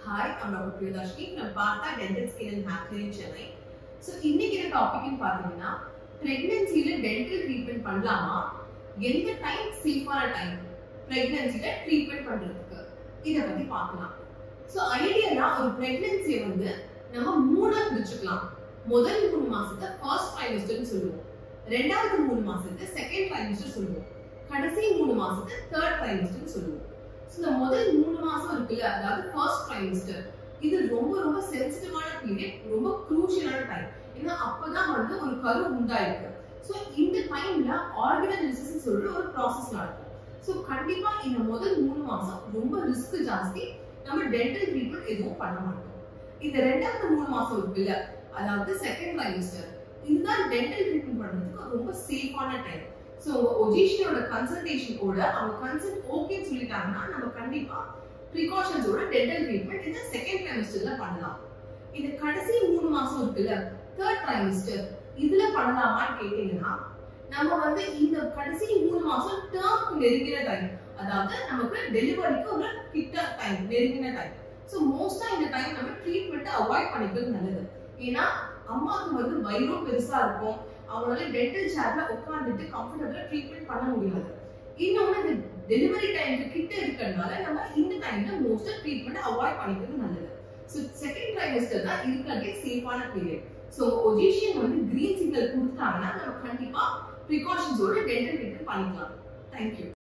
hi I'm doctor Priyadarshini from Partha dental skin and hair clinic Chennai so இன்னைக்கு என்ன டாபிக்னு பார்த்தீங்கன்னா பிரெக்னன்சியில dental treatment பண்ணலாமா எந்த டைம் சேஃபான டைம் பிரெக்னன்சியில ட்ரீட்மெண்ட் பண்றதுக்கு இத பத்தி பார்க்கலாம் ஸோ ஐடியலா ஒரு பிரெக்னன்சியை வந்து நம்ம மூணா பிரிச்சுக்கலாம் முதல் மூணு மாசத்தை ஃபர்ஸ்ட் ட்ரைமிஸ்டர்னு சொல்லுவோம் ரெண்டாவது மூணு மாசத்தை செகண்ட் ட்ரைமிஸ்டர் சொல்லுவோம் கடைசி மூணு மாசத்தை தேர்ட் ட்ரைமிஸ்டர்னு சொல்லுவோம் ஸோ இந்த முதல் மூணு மாசம் இருக்குல்ல அதாவது ஃபர்ஸ்ட் ட்ரைமிஸ்டர் இது ரொம்ப ரொம்ப சென்சிட்டிவான பீரியட் ரொம்ப குரூஷியலான டைம் ஏன்னா அப்பதான் வந்து ஒரு கரு உண்டாயிருக்கு ஸோ இந்த டைம்ல ஆர்கனைசேஷன் சொல்ற ஒரு ப்ராசஸ் நடக்கும் ஸோ கண்டிப்பா இந்த முதல் மூணு மாசம் ரொம்ப ரிஸ்க் ஜாஸ்தி நம்ம டென்டல் ட்ரீட்மெண்ட் எதுவும் பண்ண மாட்டோம் இந்த ரெண்டாவது மூணு மாசம் இருக்குல்ல அதாவது செகண்ட் ட்ரைமிஸ்டர் இதுதான் டென்டல் ட்ரீட்மெண்ட் பண்றதுக்கு ரொம்ப சேஃபான டைம் ஸோ உங்க ஒஜிஷியனோட கன்சல்டேஷனோட அவங்க கன்சல்ட் ஓகேன்னு சொல்லிட்டாங்கன்னா நம்ம கண்டிப்பா ப்ரிகாஷன்ஸோட டென்டல் ட்ரீட்மெண்ட் இந்த செகண்ட் ட்ரைமிஸ்டர்ல பண்ணலாம் இந்த கடைசி மூணு மாசம் இருக்குல்ல தேர்ட் ட்ரைமிஸ்டர் இதுல பண்ணலாமான்னு கேட்டீங்கன்னா நம்ம வந்து இந்த கடைசி மூணு மாசம் டேர்ம்க்கு நெருங்கின டைம் அதாவது நமக்கு டெலிவரிக்கு ஒரு கிட்ட டைம் நெருங்கின டைம் ஸோ மோஸ்டா இந்த டைம் நம்ம ட்ரீட்மெண்ட்டை அவாய்ட் பண்ணிக்கிறது நல்லது ஏன்னா அம்மாவுக்கு வந்து வயிறும் பெருசா இருக்கும் அவங்களால டென்டல் சேர்ல உட்காந்துட்டு கம்ஃபர்டபுளா ட்ரீட்மெண்ட் பண்ண முடியாது இன்னொன்னு இந்த டெலிவரி டைம்க்கு கிட்ட இருக்கிறதுனால நம்ம இந்த டைம்ல மோஸ்டா ட்ரீட்மெண்ட் அவாய்ட் பண்ணிக்கிறது நல்லது ஸோ செகண்ட் ட்ரைமஸ்டர் தான் இருக்கிறதே சேஃபான பீரியட் ஸோ ஒஜிஷியன் வந்து கிரீன் சிக்னல் கொடுத்தாங்கன்னா நம்ம கண்டிப்பா ப்ரிகாஷன்ஸோட டென்டல் ட்ரீட்மெண்ட் பண்ணிக்கலாம் தேங்க்யூ